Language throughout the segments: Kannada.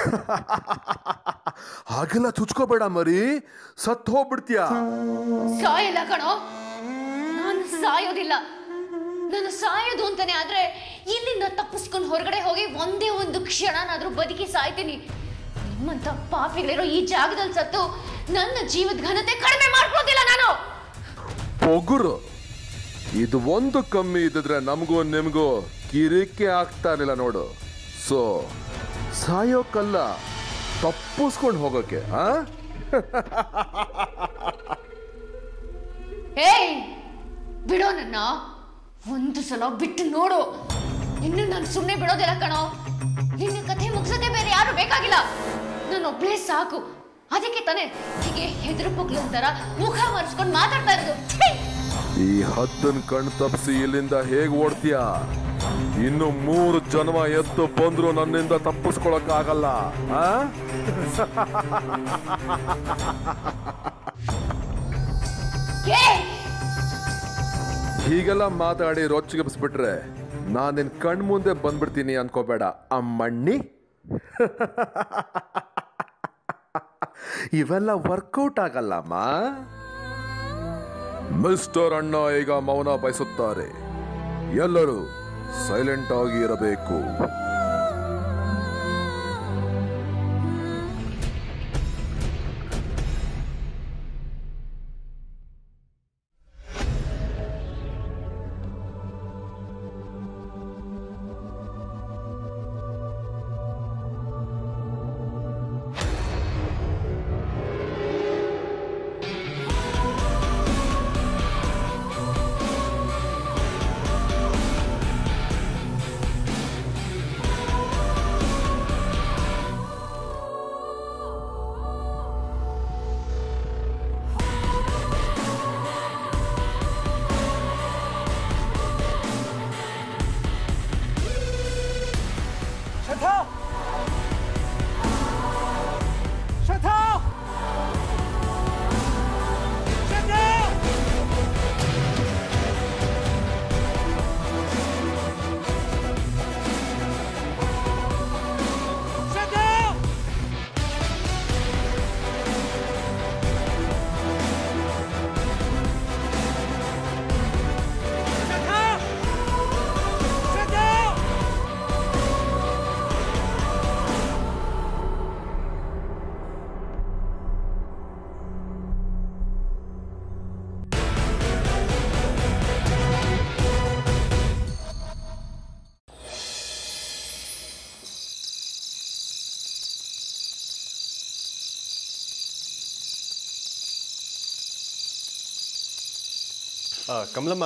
ಹಾಗೆಲ್ಲ ಚುಚ್ಕೋಬೇಡ ಮರಿ ಸತ್ ಹೋಗ್ಬಿಡ್ತೀಯ ಸಾಯಲ್ಲ ಕಣೋ ನಾನು ಸಾಯೋದಿಲ್ಲ ನಾನು ಸಾಯೋದು ಅಂತಾನೆ ಆದ್ರೆ ಇಲ್ಲಿಂದ ತಪ್ಪಿಸ್ಕೊಂಡು ಹೊರಗಡೆ ಹೋಗಿ ಒಂದೇ ಒಂದು ಕ್ಷಣನಾದ್ರೂ ಬದುಕಿ ಸಾಯ್ತೀನಿ ನಿಮ್ಮಂತ ಪಾಪಿಗಳಿರೋ ಈ ಜಾಗದಲ್ಲಿ ಸತ್ತು ನನ್ನ ಜೀವದ ಘನತೆ ಕಡಿಮೆ ಮಾಡ್ಕೋತಿಲ್ಲ ನಾನು ಪೊಗುರು ಇದು ಒಂದು ಕಮ್ಮಿ ಇದ್ದಿದ್ರೆ ನಮಗೂ ನಿಮಗೂ ಕಿರಿಕೆ ಆಗ್ತಾ ಇರಲಿಲ್ಲ ನೋಡು ಸೊ ಸಾಯೋಕ್ಕಲ್ಲ ತಪ್ಪಿಸ್ಕೊಂಡು ಹೋಗೋಕೆ ಆ ಏಯ್ ಬಿಡೋ ನನ್ನ ಒಂದು ಸಲ ಬಿಟ್ಟು ನೋಡು ಇನ್ನು ನಾನು ಸುಮ್ಮನೆ ಬಿಡೋದಿಲ್ಲ ಕಣೋ ನಿನ್ನ ಕಥೆ ಮುಗಿಸೋದೇ ಬೇರೆ ಯಾರು ಬೇಕಾಗಿಲ್ಲ ನಾನು ಒಬ್ಳೇ ಸಾಕು ಅದಕ್ಕೆ ತಾನೇ ಹೀಗೆ ಹೆದರು ಪುಕ್ಲ ತರ ಮುಖ ಮರೆಸ್ಕೊಂಡು ಮಾತಾಡ್ತಾ ಇರೋದು ಛೀ! ಈ ಹದ್ದನ್ ಕಣ್ ತಪ್ಪಿಸಿ ಇಲ್ಲಿಂದ ಹೇಗ್ ಓಡ್ತೀಯ ಇನ್ನು ಮೂರು ಜನ್ಮ ಎದ್ದು ಬಂದ್ರು ನನ್ನಿಂದ ತಪ್ಪಿಸ್ಕೊಳಕ್ ಆಗಲ್ಲ ಆ ಏಯ್ ಹೀಗೆಲ್ಲ ಮಾತಾಡಿ ರೊಚ್ಚಿಗೆಬ್ಸ್ಬಿಟ್ರೆ ನಾನ್ ನಿನ್ ಕಣ್ ಮುಂದೆ ಬಂದ್ಬಿಡ್ತೀನಿ ಅನ್ಕೋಬೇಡ ಅಮ್ಮಣ್ಣಿ ಇವೆಲ್ಲ ವರ್ಕೌಟ್ ಆಗಲ್ಲಮ್ಮ ಮಿಸ್ಟರ್ ಅಣ್ಣ ಈಗ ಮೌನ ಬಯಸುತ್ತಾರೆ ಎಲ್ಲರೂ ಸೈಲೆಂಟ್ ಆಗಿ ಇರಬೇಕು ಶ್ರದ್ಧಾ ಶ್ರದ್ಧಾ ಶ್ರದ್ಧಾ ಶ್ರದ್ಧಾ ಶ್ರದ್ಧಾ ಶ್ರದ್ಧಾ ಆ, ಕಮಲಮ್ಮ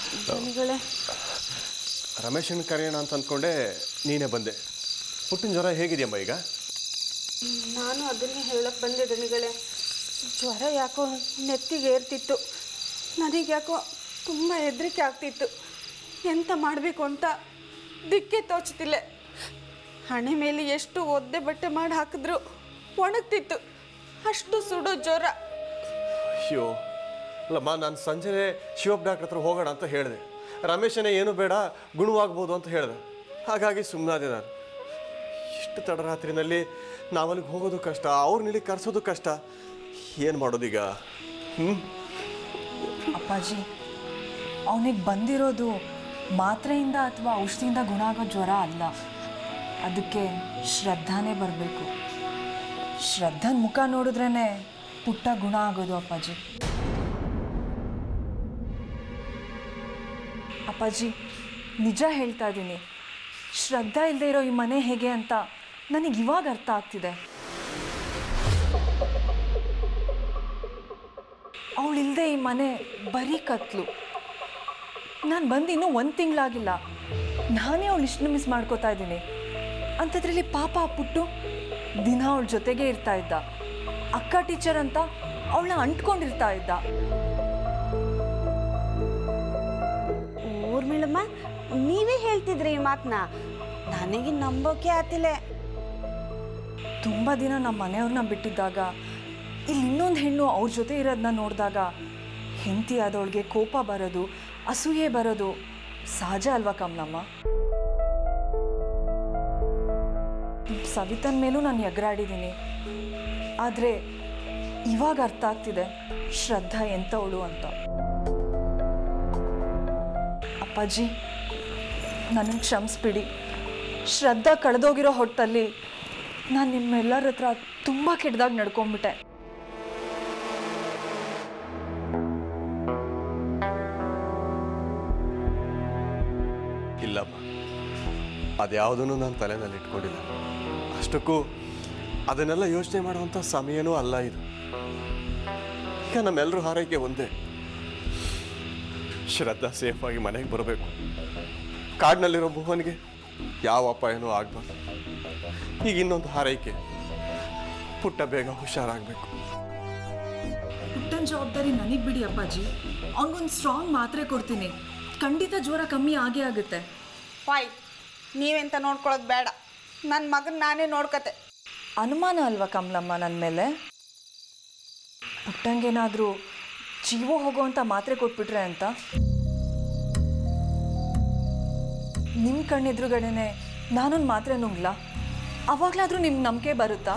ರಮೇಶನ್ ಕರೆಯೋಣ ಅಂತ ಅಂದ್ಕೊಂಡೆ ನೀನೇ ಬಂದೆ ಪುಟ್ಟಿನ ಜ್ವರ ಹೇಗಿದೆಯಮ್ಮ ಈಗ ನಾನು ಅದನ್ನೇ ಹೇಳಕ್ಕೆ ಬಂದೆ ದಣಿಗಳೇ ಜ್ವರ ಯಾಕೋ ನೆತ್ತಿಗೆ ಏರ್ತಿತ್ತು ನನಗೆ ಯಾಕೋ ತುಂಬ ಹೆದರಿಕೆ ಆಗ್ತಿತ್ತು ಎಂತ ಮಾಡಬೇಕು ಅಂತ ದಿಕ್ಕೆ ತೋಚ್ತಿಲ್ಲ ಹಣೆ ಮೇಲೆ ಎಷ್ಟು ಒದ್ದೆ ಬಟ್ಟೆ ಮಾಡಿ ಹಾಕಿದ್ರು ಒಣಗ್ತಿತ್ತು ಅಷ್ಟು ಸುಡೋ ಜ್ವರ ಅಯ್ಯೋ ಅಲ್ಲಮ್ಮ ನಾನು ಸಂಜೆ ಶಿವಪ್ಪ ಡಾಕ್ಟರ್ ಹತ್ರ ಹೋಗೋಣ ಅಂತ ಹೇಳಿದೆ ರಮೇಶನೇ ಏನು ಬೇಡ ಗುಣವಾಗ್ಬೋದು ಅಂತ ಹೇಳಿದೆ ಹಾಗಾಗಿ ಸುಮ್ಮನಾದೆ ನಾನು ಇಷ್ಟು ತಡರಾತ್ರಿನಲ್ಲಿ ನಾವಲ್ಲಿಗೆ ಹೋಗೋದು ಕಷ್ಟ ಅವ್ರನ್ನ ಇಲ್ಲಿ ಕರೆಸೋದು ಕಷ್ಟ ಏನು ಮಾಡೋದೀಗ ಹ್ಞೂ ಅಪ್ಪಾಜಿ ಅವನಿಗೆ ಬಂದಿರೋದು ಮಾತ್ರೆಯಿಂದ ಅಥವಾ ಔಷಧಿಯಿಂದ ಗುಣ ಆಗೋ ಜ್ವರ ಅಲ್ಲ ಅದಕ್ಕೆ ಶ್ರದ್ಧಾನೇ ಬರಬೇಕು ಶ್ರದ್ಧನ ಮುಖ ನೋಡಿದ್ರೇ ಪುಟ್ಟ ಗುಣ ಆಗೋದು ಅಪ್ಪಾಜಿ ಅಪ್ಪಾಜಿ ನಿಜ ಹೇಳ್ತಾ ಇದ್ದೀನಿ ಶ್ರದ್ಧಾ ಇಲ್ಲದೆ ಇರೋ ಈ ಮನೆ ಹೇಗೆ ಅಂತ ನನಗೆ ಇವಾಗ ಅರ್ಥ ಆಗ್ತಿದೆ ಅವಳಿಲ್ಲದೆ ಈ ಮನೆ ಬರೀ ಕತ್ಲು ನಾನು ಬಂದು ಇನ್ನೂ ಒಂದು ತಿಂಗಳಾಗಿಲ್ಲ ನಾನೇ ಅವಳು ಇಷ್ಟು ಮಿಸ್ ಮಾಡ್ಕೋತಾ ಇದ್ದೀನಿ ಅಂಥದ್ರಲ್ಲಿ ಪಾಪ ಆ ಪುಟ್ಟು ದಿನ ಅವಳ ಜೊತೆಗೆ ಇರ್ತಾ ಇದ್ದ ಅಕ್ಕ ಟೀಚರ್ ಅಂತ ಅವಳನ್ನ ಅಂಟ್ಕೊಂಡಿರ್ತಾ ಇದ್ದ ಊರ್ಮಿಳಮ್ಮ ನೀವೇ ಹೇಳ್ತಿದ್ರಿ ಈ ಮಾತನ್ನ ನನಗೆ ನಂಬೋಕೆ ಆತಿಲ್ಲ ತುಂಬ ದಿನ ನಮ್ಮ ಮನೆಯವ್ರನ್ನ ಬಿಟ್ಟಿದ್ದಾಗ ಇಲ್ಲಿ ಇನ್ನೊಂದು ಹೆಣ್ಣು ಅವ್ರ ಜೊತೆ ಇರೋದನ್ನ ನೋಡಿದಾಗ ಹೆಂಡತಿ ಆದವಳಿಗೆ ಕೋಪ ಬರೋದು ಅಸೂಯೆ ಬರೋದು ಸಹಜ ಅಲ್ವಾ ಕಮಲಮ್ಮ ಸವಿತನ ಮೇಲೂ ನಾನು ಎಗರಾಡಿದ್ದೀನಿ ಆದರೆ ಇವಾಗ ಅರ್ಥ ಆಗ್ತಿದೆ ಶ್ರದ್ಧಾ ಎಂಥವಳು ಅಂತ ಅಪ್ಪಾಜಿ ನನಗೆ ಕ್ಷಮಿಸ್ಬಿಡಿ ಶ್ರದ್ಧಾ ಕಳೆದೋಗಿರೋ ಹೊತ್ತಲ್ಲಿ ನಾನು ನಿಮ್ಮೆಲ್ಲರ ಹತ್ರ ತುಂಬ ಕೆಟ್ಟದಾಗಿ ನಡ್ಕೊಂಡ್ಬಿಟ್ಟೆ ಇಲ್ಲಮ್ಮ ಅದ್ಯಾವುದನ್ನು ನಾನು ತಲೆನಲ್ಲಿ ಇಟ್ಕೊಂಡಿಲ್ಲ ಅಷ್ಟಕ್ಕೂ ಅದನ್ನೆಲ್ಲ ಯೋಚನೆ ಮಾಡುವಂಥ ಸಮಯನೂ ಅಲ್ಲ ಇದು ಈಗ ನಮ್ಮೆಲ್ಲರೂ ಹಾರೈಕೆ ಒಂದೇ ಶ್ರದ್ಧಾ ಸೇಫಾಗಿ ಮನೆಗೆ ಬರಬೇಕು ಕಾಡಿನಲ್ಲಿರೋ ಭುವನಿಗೆ ಯಾವ ಅಪಾಯನೂ ಆಗಬಾರ್ದು ಈಗ ಇನ್ನೊಂದು ಹಾರೈಕೆ ಪುಟ್ಟ ಬೇಗ ಹುಷಾರಾಗಬೇಕು ಪುಟ್ಟನ ಜವಾಬ್ದಾರಿ ನನಗೆ ಬಿಡಿ ಅಪ್ಪಾಜಿ ಅವ್ನಿಗೊಂದು ಸ್ಟ್ರಾಂಗ್ ಮಾತ್ರೆ ಕೊಡ್ತೀನಿ ಖಂಡಿತ ಜ್ವರ ಕಮ್ಮಿ ಆಗೇ ಆಗುತ್ತೆ ವಾಯ್ ನೀವೆಂತ ನೋಡ್ಕೊಳ್ಳೋದು ಬೇಡ ನನ್ನ ಮಗನ ನಾನೇ ನೋಡ್ಕತೆ ಅನುಮಾನ ಅಲ್ವಾ ಕಮಲಮ್ಮ ನನ್ನ ಮೇಲೆ ಪುಟ್ಟಂಗೇನಾದರೂ ಜೀವ ಹೋಗೋವಂಥ ಮಾತ್ರೆ ಕೊಟ್ಬಿಟ್ರೆ ಅಂತ ನಿಮ್ಮ ಕಣ್ಣೆದುರುಗಡೆನೆ ನಾನೊಂದು ಮಾತ್ರೆ ನುಂಗ್ಲ ಅವಾಗಲಾದರೂ ನಿಮ್ಗೆ ನಂಬಿಕೆ ಬರುತ್ತಾ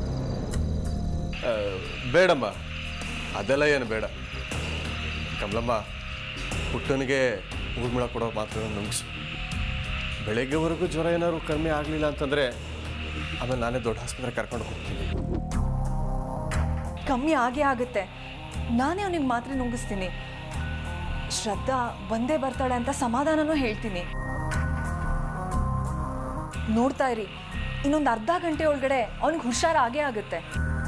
ಆ, ಬೇಡಮ್ಮ ಅದೆಲ್ಲ ಏನು ಬೇಡ ಕಮಲಮ್ಮ ಪುಟ್ಟನಿಗೆ ಊರ್ಮಿಳ ಕೊಡೋ ಮಾತ್ರ ನುಂಗಿಸು ಬೆಳಗ್ಗೆವರೆಗೂ ಜ್ವರ ಏನಾದ್ರು ಕಡಿಮೆ ಆಗಲಿಲ್ಲ ಅಂತಂದರೆ ಆಮೇಲೆ ನಾನೇ ದೊಡ್ಡ ಆಸ್ಪತ್ರೆ ಕರ್ಕೊಂಡು ಹೋಗ್ತೀನಿ ಕಮ್ಮಿ ಆಗೇ ಆಗುತ್ತೆ ನಾನೇ ಅವನಿಗೆ ಮಾತ್ರೆ ನುಂಗಿಸ್ತೀನಿ ಶ್ರದ್ಧಾ ಬಂದೇ ಬರ್ತಾಳೆ ಅಂತ ಸಮಾಧಾನನೂ ಹೇಳ್ತೀನಿ ನೋಡ್ತಾ ಇರಿ ಇನ್ನೊಂದು ಅರ್ಧ ಗಂಟೆ ಒಳಗಡೆ ಅವನಿಗೆ ಹುಷಾರಾಗೇ ಆಗುತ್ತೆ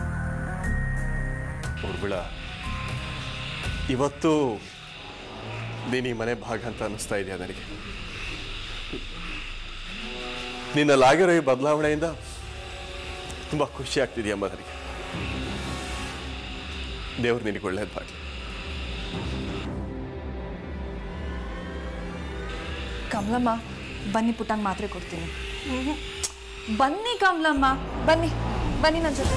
ಊರ್ಮಿಳ ಇವತ್ತು ನೀನು ಈ ಮನೆ ಭಾಗ ಅಂತ ಅನ್ನಿಸ್ತಾ ಇದೆಯಾ ನನಗೆ ನಿನ್ನಲ್ಲಾಗಿರೋ ಈ ಬದಲಾವಣೆಯಿಂದ ತುಂಬ ಖುಷಿ ಆಗ್ತಿದೆಯಮ್ಮ ನನಗೆ ದೇವ್ರು ನಿನಗೆ ಒಳ್ಳೇದು ಮಾಡಲಿ ಕಮಲಮ್ಮ ಬನ್ನಿ ಪುಟ್ಟಂಗೆ ಮಾತ್ರೆ ಕೊಡ್ತೀನಿ ಬನ್ನಿ ಕಮಲಮ್ಮ ಬನ್ನಿ ಬನ್ನಿ ನನ್ನ ಜೊತೆ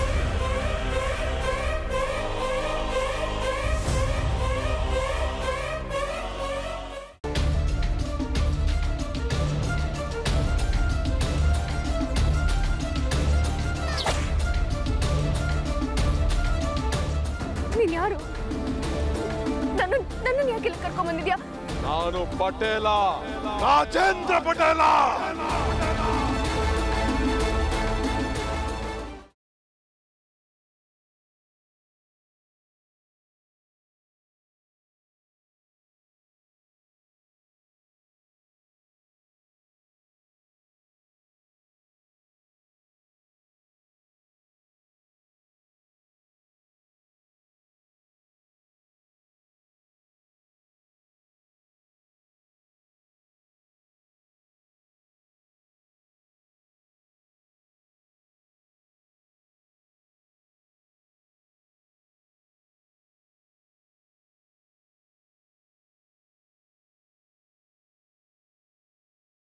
ನೀನ್ ಯಾರು ನನ್ನ ನನ್ನನ್ನು ಯಾಕೆ ಇಲ್ಲಿ ಕರ್ಕೊಂಡ್ ಬಂದಿದ್ಯಾ ನಾನು ಪಟೇಲ ರಾಜೇಂದ್ರ ಪಟೇಲ